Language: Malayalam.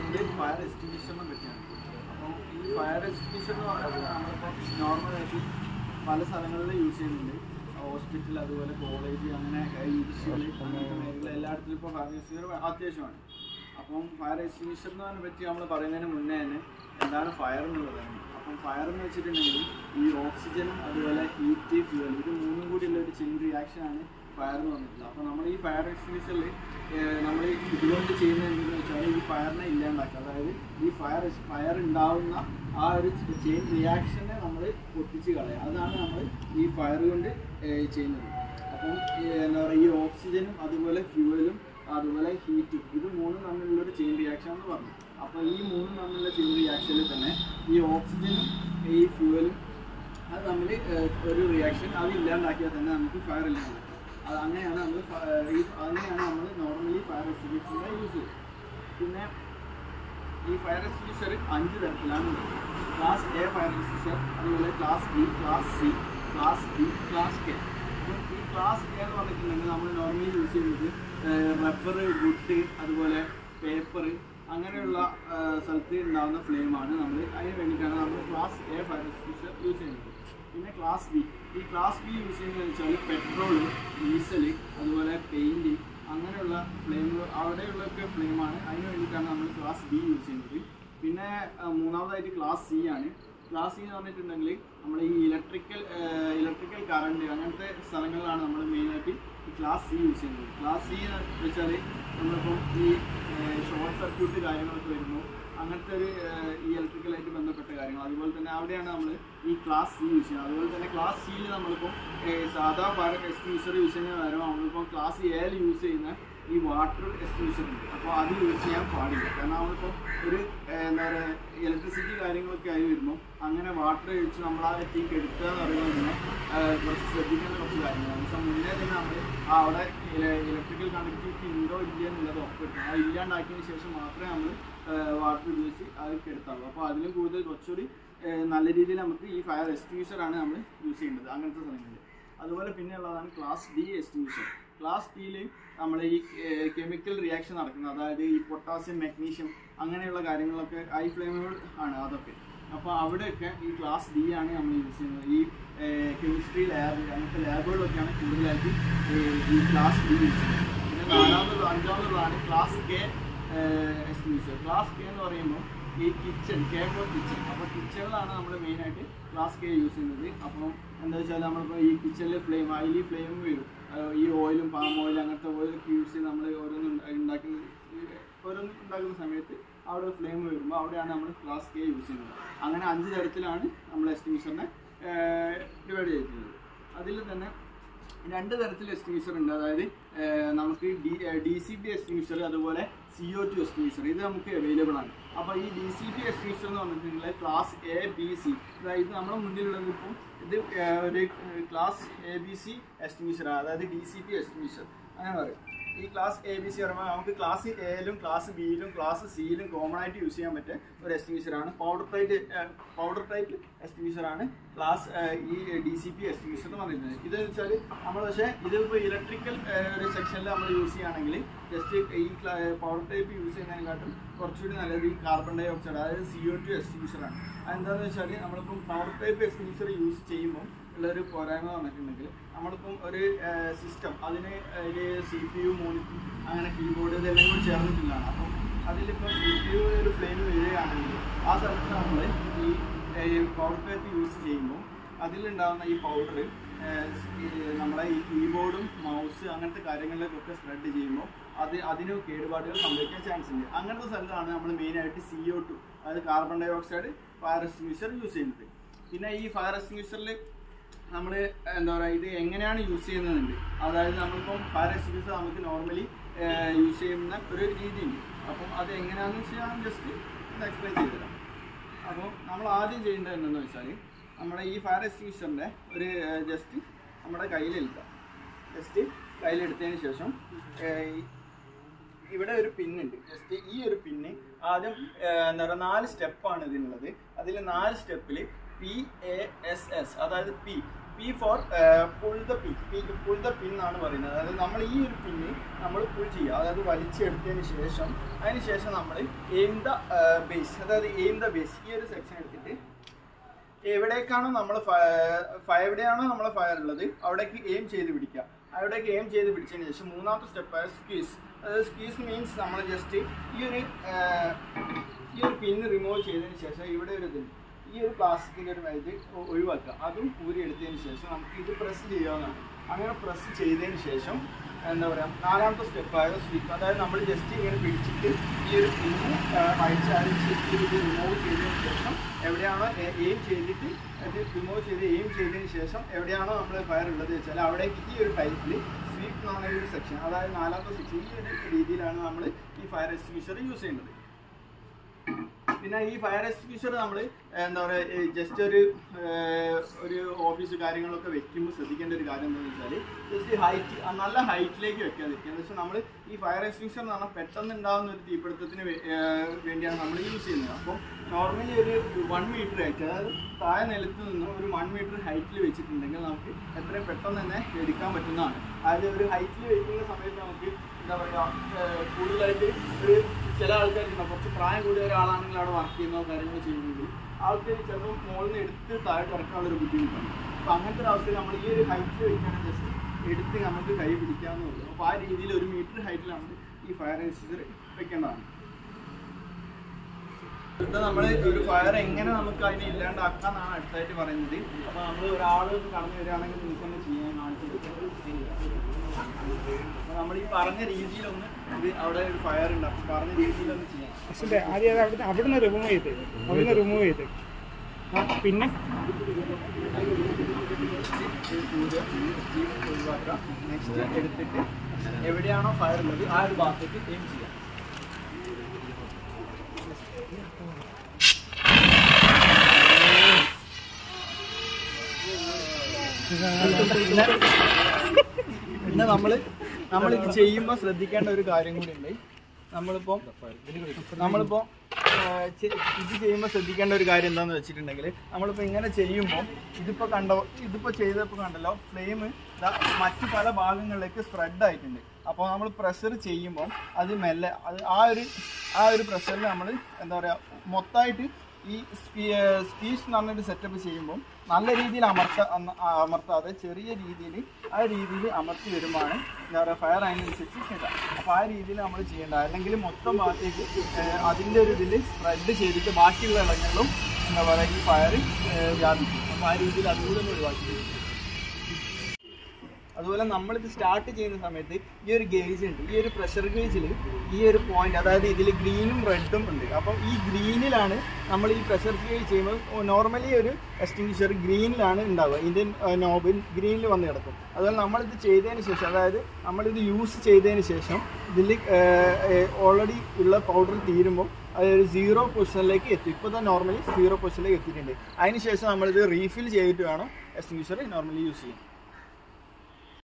ഇത് ഫയർ എസ്റ്റിമേഷനെ പറ്റിയാണ് അപ്പോൾ ഈ ഫയർ എസ്റ്റിമേഷൻ എന്ന് പറയുന്നത് നമ്മളിപ്പോൾ നോർമലായിട്ട് പല സ്ഥലങ്ങളിലും യൂസ് ചെയ്യുന്നുണ്ട് ഹോസ്പിറ്റൽ അതുപോലെ കോളേജ് അങ്ങനെ ഇൻഡസ്ട്രികൾ അങ്ങനത്തെ മേഖല എല്ലായിടത്തിലും ഇപ്പോൾ ഫയർ എസ്റ്റിമേഷൻ അത്യാവശ്യമാണ് അപ്പം ഫയർ എസ്റ്റിമേഷനെ പറ്റി നമ്മൾ പറയുന്നതിന് മുന്നേ തന്നെ എന്താണ് ഫയർ എന്നുള്ളതാണ് അപ്പം ഫയർ എന്ന് വെച്ചിട്ടുണ്ടെങ്കിൽ ഈ ഓക്സിജനും അതുപോലെ ഹീറ്റ് ഫ്യൂവൽ ഇത് മൂന്നും കൂടിയുള്ള ഒരു ചെയിൻ റിയാക്ഷൻ ആണ് ഫയർ എന്ന് പറഞ്ഞിട്ടുള്ളത് അപ്പോൾ നമ്മൾ ഈ ഫയർ എക്സ്റ്റിങ്ഷനിൽ നമ്മൾ ഇതുകൊണ്ട് ചെയ്യുന്നത് എന്തെന്ന് വെച്ചാൽ ഈ ഫയറിനെ ഇല്ലാണ്ടാക്കുക അതായത് ഈ ഫയർ ഫയർ ഉണ്ടാവുന്ന ആ ഒരു ചെയിൻ റിയാക്ഷനെ നമ്മൾ പൊട്ടിച്ച് കളയുക അതാണ് നമ്മൾ ഈ ഫയർ കൊണ്ട് ഏഹ്, ചെയ്യുന്നത് അപ്പം ഈ എന്താ പറയുക ഈ ഓക്സിജനും അതുപോലെ ഫ്യൂവലും അതുപോലെ ഹീറ്റും ഇത് മൂന്നും തമ്മിലുള്ള ഒരു ചെയിൻ റിയാക്ഷൻ എന്ന് പറഞ്ഞു അപ്പോൾ ഈ മൂന്നും തമ്മിലുള്ള ചെയിൻ റിയാക്ഷനിൽ തന്നെ ഈ ഓക്സിജനും ഈ ഫ്യൂവലും അത് തമ്മിൽ ഒരു റിയാക്ഷൻ അത് ഇല്ലാണ്ടാക്കിയാൽ തന്നെ നമുക്ക് ഫയർ ഇല്ലാണ്ടാക്കാം അത് അങ്ങനെയാണ് നമ്മൾ ഈ അങ്ങനെയാണ് നമ്മൾ നോർമലി ഫയർ എക്സ്റ്റിങ്ഷനെ യൂസ് ചെയ്യുന്നത് പിന്നെ ഈ ഫയർ എക്സ്റ്റിങ്ഷർ അഞ്ച് തരത്തിലാണ് ഉള്ളത് ക്ലാസ് എ ഫയർ എക്സ്റ്റിങ്ഷർ അതുപോലെ class B class C class D class K അപ്പം ഈ ക്ലാസ് എ എന്ന് പറഞ്ഞിട്ടുണ്ടെങ്കിൽ നമ്മൾ നോർമലി യൂസ് ചെയ്യുന്നത് റബ്ബർ വുഡ് അതുപോലെ പേപ്പർ അങ്ങനെയുള്ള ആ, സ്ഥലത്ത് ഉണ്ടാകുന്ന ഫ്ലെയിമാണ് നമ്മൾ അതിന് വേണ്ടിയിട്ടാണ് നമ്മൾ class A fire extinguisher use ചെയ്യുന്നത് പിന്നെ ക്ലാസ് ബി ഈ ക്ലാസ് ബി യൂസ് ചെയ്യുന്നത് വെച്ചാൽ പെട്രോൾ ഡീസൽ അതുപോലെ പെയിൻറ് അങ്ങനെയുള്ള ഫ്ലെയിം അവിടെയുള്ളൊക്കെ ഫ്ലെയിമാണ് അതിന് വേണ്ടിയിട്ടാണ് നമ്മൾ ക്ലാസ് ബി യൂസ് ചെയ്യുന്നത് പിന്നെ ആ, മൂന്നാമതായിട്ട് ക്ലാസ് സി ആണ് ക്ലാസ് സി എന്ന് പറഞ്ഞിട്ടുണ്ടെങ്കിൽ നമ്മൾ ഈ ഇലക്ട്രിക്കൽ ഇലക്ട്രിക്കൽ കറണ്ട് അങ്ങനത്തെ സ്ഥലങ്ങളിലാണ് നമ്മൾ മെയിനായിട്ട് ഈ ക്ലാസ് സി യൂസ് ചെയ്യുന്നത് ക്ലാസ് സി എന്ന് വെച്ചാൽ നമ്മളിപ്പം ഈ ഷോർട്ട് സർക്യൂട്ട് കാര്യങ്ങളൊക്കെ വരുമ്പോൾ അങ്ങനത്തെ ഒരു ഏഹ്, ഈ ഇലക്ട്രിക്കലായിട്ട് ബന്ധപ്പെട്ട കാര്യങ്ങൾ അതുപോലെ തന്നെ അവിടെയാണ് നമ്മൾ ഈ ക്ലാസ് സി യൂസ് ചെയ്യുന്നത് അതുപോലെ തന്നെ ക്ലാസ് സിയിൽ നമ്മളിപ്പോൾ ഏഹ്, സാധാ ഫയർ എക്സ്റ്റിങ്ഷർ യൂസ് ചെയ്യുന്ന പകരം നമ്മളിപ്പോൾ ക്ലാസ് എയിൽ യൂസ് ചെയ്യുന്ന ഈ വാട്ടർ എക്സ്റ്റിങ്ഷർ ഉണ്ട് അപ്പോൾ അത് യൂസ് ചെയ്യാൻ പാടില്ല കാരണം നമ്മളിപ്പോൾ ഒരു ഏഹ്, എന്താ പറയുക ഇലക്ട്രിസിറ്റി കാര്യങ്ങളൊക്കെ ആയി വരുമ്പോൾ അങ്ങനെ വാട്ടർ ഒഴിച്ച് നമ്മൾ ആ എത്തിക്ക് എടുക്കുക എന്ന് പറയുന്നത് തന്നെ ഏഹ്, കുറച്ച് ശ്രദ്ധിക്കേണ്ട കുറച്ച് കാര്യങ്ങളാണ് പക്ഷേ മുന്നേ തന്നെ നമ്മൾ ആ അവിടെ ഇലക്ട്രിക്കൽ കണക്ടിവിറ്റി ഉണ്ടോ ഇല്ല എന്നുള്ളത് ഉറപ്പിക്കണം അത് ഇല്ലാണ്ടാക്കിയതിന് ശേഷം മാത്രമേ നമ്മൾ വാട്ടർ ഉപയോഗിച്ച് അത് എടുത്താവുള്ളൂ അപ്പോൾ അതിലും കൂടുതൽ കുറച്ചുകൂടി ഏഹ്, നല്ല രീതിയിൽ നമുക്ക് ഈ ഫയർ എക്സ്റ്റിങ്ഷർ ആണ് നമ്മൾ യൂസ് ചെയ്യേണ്ടത് അങ്ങനത്തെ സ്ഥലങ്ങളിൽ അതുപോലെ പിന്നെ ഉള്ളതാണ് ക്ലാസ് ഡി എക്സ്റ്റിങ്ഷർ ക്ലാസ് ഡിയിൽ നമ്മൾ ഈ കെമിക്കൽ റിയാക്ഷൻ നടക്കുന്നത് അതായത് ഈ പൊട്ടാസ്യം മാഗ്നീഷ്യം അങ്ങനെയുള്ള കാര്യങ്ങളൊക്കെ ഹൈ ഫ്ലെയിമുകൾ ആണ് അതൊക്കെ അപ്പോൾ അവിടെയൊക്കെ ഈ ക്ലാസ് ഡി ആണ് നമ്മൾ യൂസ് ചെയ്യുന്നത് ഈ കെമിസ്ട്രി ലാബ് അങ്ങനത്തെ ലാബുകളിലൊക്കെയാണ് കൂടുതലായിട്ട് ഏഹ്, ഈ ക്ലാസ് ഡി യൂസ് ചെയ്യുന്നത് പിന്നെ നാലാമത് അഞ്ചാമതുള്ളതാണ് class K extinguisher class K എന്ന് പറയുമ്പോൾ ഈ കിച്ചൺ കെ ഫോർ കിച്ചൺ അപ്പോൾ കിച്ചണിലാണ് നമ്മൾ മെയിനായിട്ട് ക്ലാസ് കെ യൂസ് ചെയ്യുന്നത് അപ്പം എന്താ വെച്ചാൽ നമ്മളിപ്പോൾ ഈ കിച്ചണിൽ ഫ്ലെയിം അതിൽ ഫ്ലെയിം വരും അഹ് ഈ ഓയിലും പാം ഓയിൽ അങ്ങനത്തെ ഓയിലൊക്കെ യൂസ് ചെയ്ത് നമ്മൾ ഓരോന്നും ഉണ്ടാക്കുന്ന ഓരോന്നും ഉണ്ടാക്കുന്ന സമയത്ത് അവിടെ ഫ്ലെയിം വരുമ്പോൾ അവിടെയാണ് നമ്മൾ ക്ലാസ് കെ യൂസ് ചെയ്യുന്നത് അങ്ങനെ അഞ്ച് തരത്തിലാണ് നമ്മൾ എസ്റ്റിങ്ഷറിനെ ഡിവൈഡ് ചെയ്തിട്ടുള്ളത് അതിൽ തന്നെ രണ്ട് തരത്തിൽ എസ്റ്റിങ്ഷർ ഉണ്ട് അതായത് ഏഹ്, നമുക്ക് D D C P extinguisher അതുപോലെ സി ഒ ടു എസ്റ്റിങ്ഷർ ഇത് നമുക്ക് അവൈലബിൾ ആണ് അപ്പോൾ ഈ ഡി സി പി എസ്റ്റിങ്ഷർ എന്ന് പറഞ്ഞിട്ടുണ്ടെങ്കിൽ ക്ലാസ് എ ബി സി അതായത് നമ്മുടെ മുന്നിലുള്ളത് ഇപ്പം ഇത് ഏഹ്, ഒരു class A B C extinguisher അതായത് ഡി സി പി എസ്റ്റിങ്ഷർ അങ്ങനെ പറയും ഈ ക്ലാസ് എ ബി സി പറയുമ്പോൾ നമുക്ക് ക്ലാസ് എയിലും ക്ലാസ് ബിയിലും ക്ലാസ് സിയിലും കോമൺ ആയിട്ട് യൂസ് ചെയ്യാൻ പറ്റിയ ഒരു എസ്റ്റിങ്ഷർ ആണ് powder type powder type extinguisher ആണ് ക്ലാസ് ഈ ഡി സി പി എസ്റ്റിങ്ഷർ എന്ന് പറയുന്നത് ഇത് വെച്ചാൽ നമ്മൾ പക്ഷേ ഇതിപ്പോൾ ഇലക്ട്രിക്കൽ ഒരു സെക്ഷനിൽ നമ്മൾ യൂസ് ചെയ്യുകയാണെങ്കിൽ ജസ്റ്റ് ഈ പവർ ടൈപ്പ് യൂസ് ചെയ്യുന്നതിനെക്കാട്ടും കുറച്ചുകൂടി നല്ലത് ഈ കാർബൺ ഡൈ ഓക്സൈഡ് അതായത് സി ഒ ടു എസ്റ്റിങ്ഷർ ആണ് അതെന്താണെന്ന് വെച്ചാൽ നമ്മളിപ്പം പവർ ടൈപ്പ് എസ്റ്റിങ്ഷർ യൂസ് ചെയ്യുമ്പോൾ ഉള്ളൊരു പോരായ്മ വന്നിട്ടുണ്ടെങ്കിൽ നമ്മളിപ്പം ഒരു സിസ്റ്റം അതിന് ഒരു സി പി യു മോണിറ്റർ അങ്ങനെ കീബോർഡ് ഇതെല്ലാം കൂടി ചേർന്നിട്ടുള്ളതാണ് അപ്പം അതിലിപ്പോൾ സി പി യു ഒരു ഫ്ലെയിം വരികയാണെങ്കിൽ ആ സ്ഥലത്ത് നമ്മൾ ഈ പവർ ടൈപ്പ് യൂസ് ചെയ്യുമ്പോൾ അതിലുണ്ടാകുന്ന ഈ പൗഡർ നമ്മളെ ഈ കീബോർഡും മൗസ് അങ്ങനത്തെ കാര്യങ്ങളിലേക്കൊക്കെ സ്പ്രെഡ് ചെയ്യുമ്പോൾ അത് അതിന് കേടുപാടുകൾ സംഭവിക്കാൻ ചാൻസ് ഉണ്ട് അങ്ങനത്തെ സ്ഥലത്താണ് നമ്മൾ മെയിനായിട്ട് സി ഒ ടു അതായത് carbon dioxide fire extinguisher use ചെയ്യുന്നത് പിന്നെ ഈ ഫയർ എക്സ്റ്റിങ്ഷറിൽ നമ്മൾ എന്താ പറയുക ഇത് എങ്ങനെയാണ് യൂസ് ചെയ്യുന്നതുണ്ട് അതായത് നമ്മളിപ്പം ഫയർ എക്സ്റ്റിങ്ഷർ നമുക്ക് നോർമലി യൂസ് ചെയ്യുന്ന ഒരു രീതിയുണ്ട് അപ്പം അത് എങ്ങനെയാണെന്ന് വെച്ചാൽ ഞാൻ ജസ്റ്റ് ഒന്ന് എക്സ്പ്ലെയിൻ ചെയ്തുതരാം അപ്പോൾ നമ്മൾ ആദ്യം ചെയ്യേണ്ടത് എന്താണെന്ന് വെച്ചാൽ നമ്മുടെ ഈ ഫയർ എക്സ്റ്റിങ്ഷറിൻ്റെ ഒരു ജസ്റ്റ് നമ്മുടെ കയ്യിലെടുക്കാം ജസ്റ്റ് കയ്യിലെടുത്തതിന് ശേഷം ഏഹ്, ഈ- ഇവിടെ ഒരു പിന്നുണ്ട് ജസ്റ്റ് ഈ ഒരു പിന്ന് ആദ്യം ഏഹ്, എന്താ പറയുക നാല് സ്റ്റെപ്പാണ് ഇതിനുള്ളത് അതിൽ നാല് സ്റ്റെപ്പിൽ പി എ എസ് എസ് അതായത് P P for pull the pin pull the pin എന്നാണ് പറയുന്നത് അതായത് നമ്മൾ ഈ ഒരു പിന്ന് നമ്മൾ പുൾ ചെയ്യുക അതായത് വലിച്ചെടുത്തതിന് ശേഷം അതിന് ശേഷം നമ്മൾ എയിം ദ ബേസ് അതായത് എയിം ദ ബേസ് ഈ ഒരു സെക്ഷൻ എടുത്തിട്ട് എവിടേക്കാണോ നമ്മൾ എവിടെയാണോ നമ്മളെ ഫയർ ഉള്ളത് അവിടേക്ക് എയിം ചെയ്ത് പിടിക്കുക അവിടേക്ക് എയിം ചെയ്ത് പിടിച്ചതിന് ശേഷം മൂന്നാമത്തെ സ്റ്റെപ്പായ സ്ക്വീസ് അതായത് സ്ക്വീസ് മീൻസ് നമ്മൾ ജസ്റ്റ് ഈ ഒരു ആ, ഈ ഒരു പിന്ന് റിമൂവ് ചെയ്തതിന് ശേഷം ഇവിടെ ഒരു ഇതുണ്ട് ഈ ഒരു പ്ലാസ്റ്റിക്കിൻ്റെ ഒരു ഇത് ഒ- ഒഴിവാക്കുക അതും ഊരി എടുത്തതിന് ശേഷം നമുക്ക് ഇത് പ്രസ് ചെയ്യാവുന്നതാണ് അങ്ങനെ പ്രസ് ചെയ്തതിന് ശേഷം എന്താ പറയുക നാലാമത്തെ സ്റ്റെപ്പായ സ്വീപ്പ് അതായത് നമ്മൾ ജസ്റ്റ് ഇങ്ങനെ പിടിച്ചിട്ട് ഈ ഒരു പിന്ന് അഴിച്ചാലും ഇത് റിമൂവ് ചെയ്തതിന് ശേഷം എവിടെയാണോ എയിം ചെയ്തിട്ട് അത് റിമൂവ് ചെയ്ത് എയിം ചെയ്തതിന് ശേഷം എവിടെയാണോ നമ്മൾ ഫയർ ഉള്ളത് വെച്ചാൽ അവിടേക്ക് ഈ ഒരു ടൈപ്പിൽ സ്വീപ്പ് എന്ന് പറഞ്ഞ ഒരു സെക്ഷൻ അതായത് നാലാമത്തെ സെക്ഷൻ ഈ ഒരു രീതിയിലാണ് നമ്മൾ ഈ ഫയർ എക്സ്റ്റിങ്വിഷർ യൂസ് ചെയ്യുന്നത് പിന്നെ ഈ ഫയർ എക്സ്റ്റിങ്വിഷർ നമ്മൾ എന്താ പറയുക ജസ്റ്റ് ഒരു ഏർ, ഒരു ഓഫീസ് കാര്യങ്ങളൊക്കെ വെക്കുമ്പോൾ ശ്രദ്ധിക്കേണ്ട ഒരു കാര്യം എന്താണെന്ന് വെച്ചാൽ ജസ്റ്റ് ഹൈറ്റ് നല്ല ഹൈറ്റിലേക്ക് വെക്കാതിരിക്കുക എന്ന് വെച്ചാൽ നമ്മൾ ഈ ഫയർ എക്സ്റ്റിങ്വിഷർ എന്ന് പറഞ്ഞാൽ പെട്ടെന്ന് ഉണ്ടാകുന്ന ഒരു തീപിടുത്തത്തിന് വേ- ഏർ, വേണ്ടിയാണ് നമ്മൾ യൂസ് ചെയ്യുന്നത് അപ്പം നോർമലി ഒരു വൺ മീറ്റർ ഹൈറ്റ് അതായത് താഴെ നിലത്ത് നിന്ന് ഒരു വൺ മീറ്റർ ഹൈറ്റിൽ വെച്ചിട്ടുണ്ടെങ്കിൽ നമുക്ക് എത്രയും പെട്ടെന്ന് തന്നെ എടുക്കാൻ പറ്റുന്നതാണ് അതായത് ഒരു ഹൈറ്റിൽ വെക്കുന്ന സമയത്ത് നമുക്ക് എന്താ പറയുക ഏർ, കൂടുതലായിട്ട് ഒരു ചില ആൾക്കാർ കുറച്ച് പ്രായം കൂടിയ ഒരാളാണെങ്കിൽ അവിടെ വർക്ക് ചെയ്യുന്നോ കാര്യങ്ങൾ ചെയ്യുന്നെങ്കിൽ ആൾക്കാർ ചിലപ്പോൾ മുകളിൽ നിന്ന് എടുത്ത് താഴെ ഇറക്കാനുള്ള ഒരു ബുദ്ധിമുട്ടാണ് അപ്പോൾ അങ്ങനത്തെ ഒരു അവസ്ഥയിൽ നമ്മൾ ഈ ഒരു ഹൈറ്റ് വെക്കുകയാണെങ്കിൽ ജസ്റ്റ് എടുത്ത് നമുക്ക് കൈ പിടിക്കാവുന്നതുള്ളൂ അപ്പോൾ ആ രീതിയിൽ ഒരു മീറ്റർ ഹൈറ്റിലാണ് ഈ ഫയർ എക്സിസ്റ്റർ വെക്കേണ്ടതാണ് ഇത് നമ്മൾ ഒരു ഫയർ എങ്ങനെ നമുക്ക് അതിനെ ഇല്ലാണ്ടാക്കാന്നാണ് അടുത്തായിട്ട് പറയുന്നത് അപ്പോൾ നമ്മൾ ഒരാൾ കടന്നു വരികയാണെങ്കിൽ നിങ്ങൾക്ക് തന്നെ ചെയ്യാൻ കാണിച്ചത് അപ്പോൾ നമ്മൾ ഈ പറഞ്ഞ രീതിയിലൊന്ന് ഇത് അവിടെ ഒരു ഫയർ ഉണ്ട് അപ്പോൾ പറഞ്ഞ രീതിയിലൊന്ന് ചെയ്യാം അശ്വിന്റെ ആദ്യം അത് അവിടുന്ന് അവിടുന്ന് റിമൂവ് ചെയ്ത് അവിടുന്ന് റിമൂവ് ചെയ്ത് ആ, പിന്നെ ഒഴിവാക്കുക നെക്സ്റ്റ് എടുത്തിട്ട് എവിടെയാണോ ഫയർ ഉള്ളത് ആ ഒരു ഭാഗത്തേക്ക് എയിം ചെയ്യാം പിന്നെ പിന്നെ നമ്മൾ നമ്മൾ ഇത് ചെയ്യുമ്പോൾ ശ്രദ്ധിക്കേണ്ട ഒരു കാര്യം കൂടി ഉണ്ട് നമ്മളിപ്പോൾ നമ്മളിപ്പോൾ ഇത് ചെയ്യുമ്പോൾ ശ്രദ്ധിക്കേണ്ട ഒരു കാര്യം എന്താണെന്ന് വെച്ചിട്ടുണ്ടെങ്കിൽ നമ്മളിപ്പോൾ ഇങ്ങനെ ചെയ്യുമ്പോൾ ഇതിപ്പോൾ കണ്ടോ ഇതിപ്പോൾ ചെയ്തപ്പോൾ കണ്ടല്ലോ ഫ്ലെയിം മറ്റു പല ഭാഗങ്ങളിലേക്ക് സ്പ്രെഡ് ആയിട്ടുണ്ട് അപ്പോൾ നമ്മൾ പ്രഷർ ചെയ്യുമ്പോൾ അത് മെല്ലെ അത് ആ ഒരു ആ ഒരു പ്രഷറിൽ നമ്മൾ എന്താ പറയുക മൊത്തമായിട്ട് ഈ സ്പീച്ച് എന്ന് പറഞ്ഞൊരു സെറ്റപ്പ് ചെയ്യുമ്പോൾ നല്ല രീതിയിൽ അമർത്ത അമ- അമർത്താതെ ചെറിയ രീതിയിൽ ആ രീതിയിൽ അമർത്തി വരുമ്പോഴാണ് എന്താ പറയുക ഫയർ അതിനനുസരിച്ച് കിട്ടുക അപ്പോൾ ആ രീതിയിൽ നമ്മൾ ചെയ്യേണ്ട അല്ലെങ്കിൽ മൊത്തം ഭാഗത്തേക്ക് ഏഹ്, അതിൻ്റെ ഒരു ഇതിൽ സ്പ്രെഡ് ചെയ്തിട്ട് ബാക്കിയുള്ള ഇളങ്ങളും എന്താ പറയുക ഈ ഫയർ വ്യാപിക്കും അപ്പോൾ ആ രീതിയിൽ അതുകൂടെ ഒന്ന് ഒഴിവാക്കി അതുപോലെ നമ്മളിത് സ്റ്റാർട്ട് ചെയ്യുന്ന സമയത്ത് ഈ ഒരു ഗേജ് ഉണ്ട് ഈ ഒരു പ്രഷർ ഗേജിൽ ഈ ഒരു പോയിന്റ് അതായത് ഇതിൽ ഗ്രീനും റെഡും ഉണ്ട് അപ്പോൾ ഈ ഗ്രീനിലാണ് നമ്മൾ ഈ പ്രഷർ ഗേജ് ചെയ്യുമ്പോൾ നോർമലി ഒരു എക്സ്റ്റിങ്ഷർ ഗ്രീനിലാണ് ഉണ്ടാവുക ഇതിൻ്റെ നോബിൽ ഗ്രീനിൽ വന്ന് കിടക്കും അതുപോലെ നമ്മളിത് ചെയ്തതിന് ശേഷം അതായത് നമ്മളിത് യൂസ് ചെയ്തതിന് ശേഷം ഇതിൽ ഓൾറെഡി ഉള്ള പൗഡർ തീരുമ്പോൾ അത് ഒരു സീറോ പൊസിഷനിലേക്ക് എത്തി ഇപ്പോൾ തന്നെ നോർമലി സീറോ പൊസിഷനിലേക്ക് എത്തിയിട്ടുണ്ട് അതിന് ശേഷം നമ്മളിത് റീഫിൽ ചെയ്തിട്ട് വേണം എക്സ്റ്റിങ്ഷർ നോർമലി യൂസ് ചെയ്യാൻ